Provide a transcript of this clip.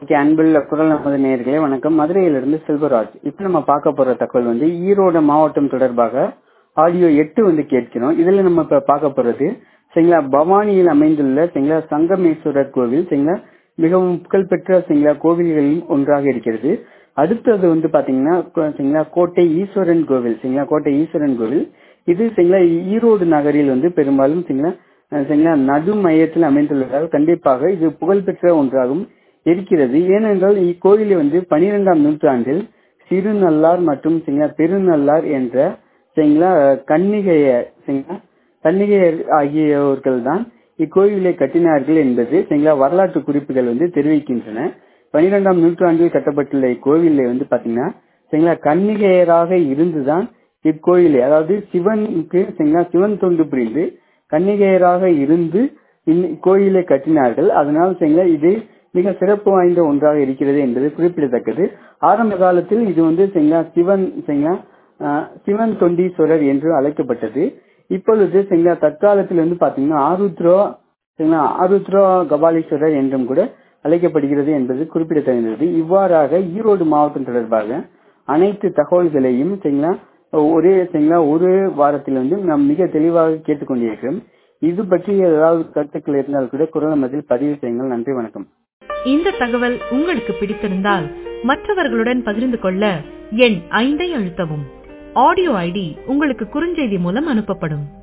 okay அன்புள்ள குரல் நமது நேயர்களே வணக்கம் மதுரையிலிருந்து செல்வராஜ் இப்போ நம்ம பார்க்க போற தகவல் வந்து ஈரோடு மாவட்டம் தொடர்பாக ஆடியோ எட்டு வந்து கேட்கிறோம் இதுல நம்ம இப்ப பார்க்க போறது சரிங்களா பவானியில் அமைந்துள்ள சரிங்களா சங்கமேஸ்வரர் கோவில் சரிங்களா மிகவும் புகழ்பெற்ற சரிங்களா கோவில்களில் ஒன்றாக இருக்கிறது அடுத்தது வந்து பாத்தீங்கன்னா கோ- சரிங்களா கோட்டை ஈஸ்வரன் கோவில் சரிங்களா கோட்டை ஈஸ்வரன் கோவில் இது சரிங்களா ஈரோடு நகரில் வந்து பெரும்பாலும் சரிங்களா அஹ் சரிங்களா நடு மையத்தில் அமைந்துள்ளதால் கண்டிப்பாக இது புகழ்பெற்ற ஒன்றாகும் இருக்கிறது ஏனென்றால் இக்கோயிலை வந்து பனிரெண்டாம் நூற்றாண்டில் சிறுநல்லார் மற்றும் சரிங்களா பெருநல்லார் என்ற சரிங்களா கன்னிகையர் சரிங்களா கன்னிகையர் ஆகியோர்கள் தான் இக்கோயிலை கட்டினார்கள் என்பது சரிங்களா வரலாற்று குறிப்புகள் வந்து தெரிவிக்கின்றன பனிரெண்டாம் நூற்றாண்டில் கட்டப்பட்டுள்ள இக்கோவிலை வந்து பாத்தீங்கன்னா சரிங்களா கன்னிகையராக இருந்துதான் இக்கோயிலை அதாவது சிவனுக்கு சரிங்களா சிவன் தொண்டு புரிந்து கன்னிகையராக இருந்து இக்கோயிலை கட்டினார்கள் அதனால் சரிங்களா இது மிக சிறப்பு வாய்ந்த ஒன்றாக இருக்கிறது என்பது குறிப்பிடத்தக்கது ஆரம்ப காலத்தில் இது வந்து சரிங்களா சிவன் சரிங்களா ஆஹ், சிவன் தொண்டீஸ்வரர் என்று அழைக்கப்பட்டது இப்பொழுது சரிங்களா தற்காலத்தில் வந்து பாத்தீங்கன்னா ஆருத்ரோ சரிங்களா ஆருத்ரோ கபாலீஸ்வரர் என்றும் கூட அழைக்கப்படுகிறது என்பது குறிப்பிடத்தகுந்தது இவ்வாறாக ஈரோடு மாவட்டம் தொடர்பாக அனைத்து தகவல்களையும் சரிங்களா ஒரே சரிங்களா ஒரு வாரத்தில் வந்து நாம் மிக தெளிவாக கேட்டுக்கொண்டிருக்கிறோம் இது பற்றி ஏதாவது கருத்துக்கள் இருந்தால் கூட குரல் மதில் பதிவு செய்யுங்கள் நன்றி வணக்கம் இந்த தகவல் உங்களுக்கு பிடித்திருந்தால் மற்றவர்களுடன் பகிர்ந்து கொள்ள எண் ஐந்தை அழுத்தவும் ஆடியோ ஐடி உங்களுக்கு குறுஞ்செய்தி மூலம் அனுப்பப்படும்